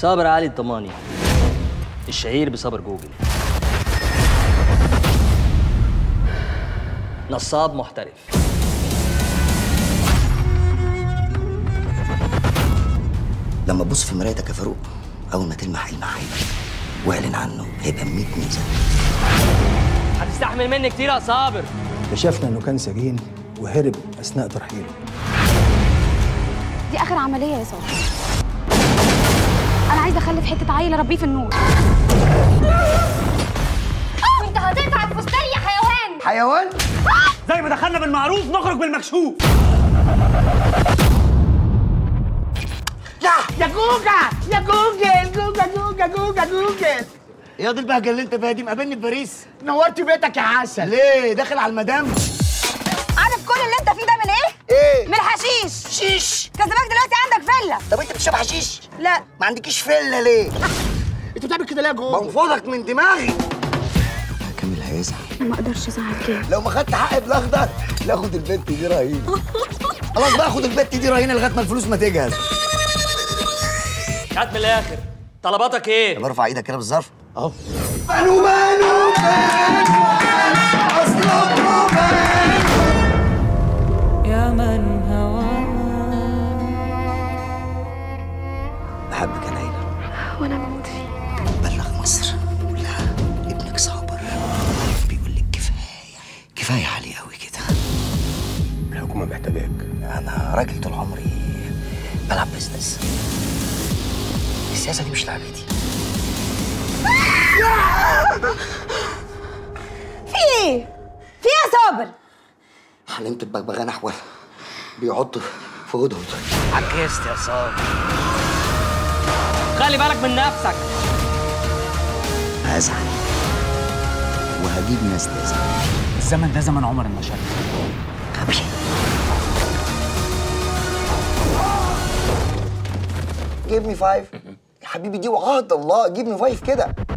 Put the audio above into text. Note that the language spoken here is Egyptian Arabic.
صابر علي الضماني الشهير بصبر جوجل نصاب محترف لما تبص في مرايتك يا فاروق اول ما تلمح المحل واعلن عنه هيبقى 100 ميزه هتستحمل مني كتير يا صابر اكتشفنا انه كان سجين وهرب اثناء ترحيله دي اخر عمليه يا صابر انا عايزه اخلف حته عيل اربيه في النور كنت هتقطع الفستان يا حيوان حيوان زي ما دخلنا بالمعروف نخرج بالمكشوف يا جوجا يا جوجل جوجا جوجا جوجا جوجل يا دي البهجه اللي انت فيها دي مقابلني في باريس نورت بيتك يا عسل ليه داخل على المدام عارف كل اللي انت فيه ده من ايه ايه من الحشيش شيش كان زمانك دلوقتي عندك فيلا طب انت بتشرب حشيش لا ما عندكيش فله ليه انت بتعمل كده ليه يا جوجل بنفضك من دماغي كامل هيزعل ما اقدرش ازعل كده لو ما خدت حق بالاخضر لا خد البت دي رهينه خلاص بقى خد البت دي رهينه لغايه ما الفلوس ما تجهز هات من الاخر طلباتك ايه طب ارفع ايدك كده بالظرف اهو بانو بانو بانو اصلا يا من هواه بحبك يا ليلى وانا بموت فيه بلغ مصر قول لها ابنك صابر بيقول لك كفايه كفايه عليه قوي كده الحكومه محتاجاك انا راجل طول عمري بلعب بيزنس السياسه دي مش لعبتي في ايه في ايه يا صابر حلمت ببغبغان احول بيعض في هدهد عكست يا صابر خلي بالك من نفسك هزعل وهجيب ناس تزعل الزمن ده زمن عمر المشاكل غبي جيب مي فايف يا حبيبي دي وعهد الله جيب مي فايف كده